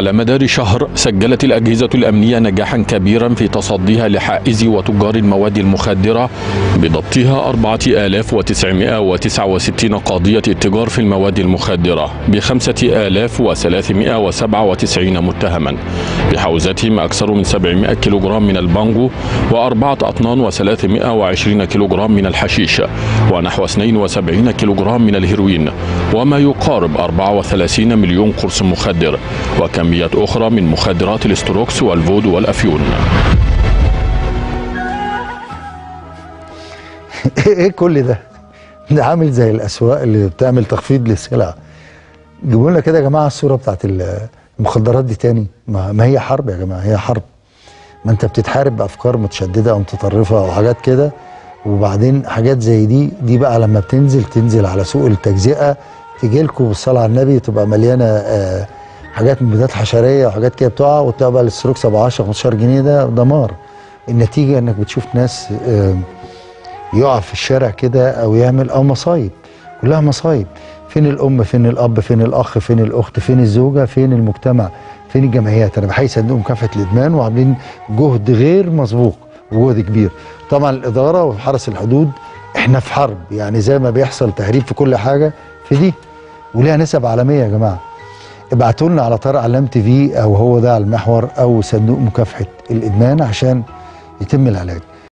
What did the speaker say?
على مدار شهر سجلت الأجهزة الأمنية نجاحا كبيرا في تصديها لحائز وتجار المواد المخدرة بضبطها 4969 قضية اتجار في المواد المخدرة ب 5397 متهما بحوزتهم أكثر من 700 كيلوغرام من البانجو وأربعة أطنان و320 كيلوغرام من الحشيش ونحو 72 كيلوغرام من الهيروين وما يقارب 34 مليون قرص مخدر وكميات أخرى من مخدرات الاستروكس والفود والأفيون ايه كل ده؟ ده عامل زي الاسواق اللي بتعمل تخفيض للسلع جيبوا لنا كده يا جماعه الصوره بتاعت المخدرات دي تاني ما, ما هي حرب يا جماعه هي حرب ما انت بتتحارب بافكار متشدده او متطرفه او حاجات كده وبعدين حاجات زي دي دي بقى لما بتنزل تنزل على سوق التجزئه تجي لكم بالصلاه على النبي تبقى مليانه آه حاجات مبيدات حشريه وحاجات كده بتقع وتلاقي بقى الاستروكس ابو 10 15 جنيه ده دمار النتيجه انك بتشوف ناس آه يقع في الشارع كده او يعمل او مصايب كلها مصايب فين الام فين الاب فين الاخ فين الاخت فين الزوجه فين المجتمع فين الجمعيات انا بحيي صندوق مكافحه الادمان وعاملين جهد غير مسبوق وجهد كبير طبعا الاداره وحرس الحدود احنا في حرب يعني زي ما بيحصل تهريب في كل حاجه في دي وليها نسب عالميه يا جماعه ابعتوا لنا على طارق علام تي في او هو ده على المحور او صندوق مكافحه الادمان عشان يتم العلاج